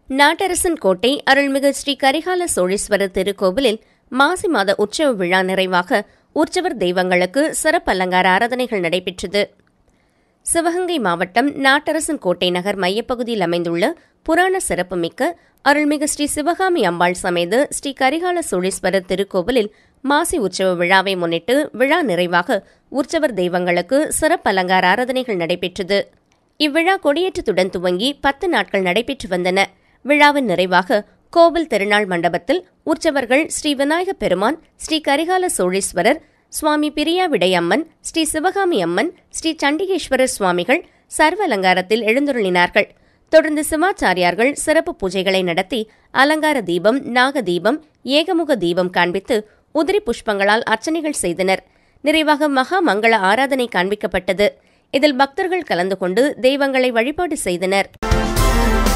நாட்டரசன் கோட்டை அருள்மிகு ஸ்ரீ கரிகால சோழீஸ்வரர் திருக்கோவிலில் மாசி மாத உற்சவ விழா நிறைவாக உற்சவர் தெய்வங்களுக்கு சிறப்பு அலங்கார ஆராதனைகள் நடைபெற்றது சிவகங்கை மாவட்டம் நாட்டரசன் கோட்டை நகர் மையப்பகுதியில் அமைந்துள்ள புராண சிறப்புமிக்க அருள்மிகு ஸ்ரீ சிவகாமி அம்பாள் சமேத ஸ்ரீ கரிகால சோழீஸ்வரர் திருக்கோவிலில் மாசி உற்சவ விழாவை முன்னிட்டு விழா நிறைவாக உற்சவர் தெய்வங்களுக்கு சிறப்பு அலங்கார ஆராதனைகள் நடைபெற்றது இவ்விழா கொடியேற்றத்துடன் துவங்கி பத்து நாட்கள் நடைபெற்று வந்தன விழாவின் நிறைவாக கோவில் திருநாள் மண்டபத்தில் உற்சவர்கள் ஸ்ரீ விநாயக பெருமான் ஸ்ரீ கரிகால சோழீஸ்வரர் சுவாமி பிரியா விடையம்மன் ஸ்ரீ சிவகாமி அம்மன் ஸ்ரீ சண்டிகேஸ்வரர் சுவாமிகள் சர்வ அலங்காரத்தில் எழுந்துருளினார்கள் தொடர்ந்து சிவாச்சாரியார்கள் சிறப்பு பூஜைகளை நடத்தி அலங்கார தீபம் நாக தீபம் ஏகமுக தீபம் காண்பித்து உதிரி புஷ்பங்களால் அர்ச்சனைகள் செய்தனர் நிறைவாக மகா மங்கள ஆராதனை காண்பிக்கப்பட்டது இதில் பக்தர்கள் கலந்து கொண்டு தெய்வங்களை வழிபாடு செய்தனர்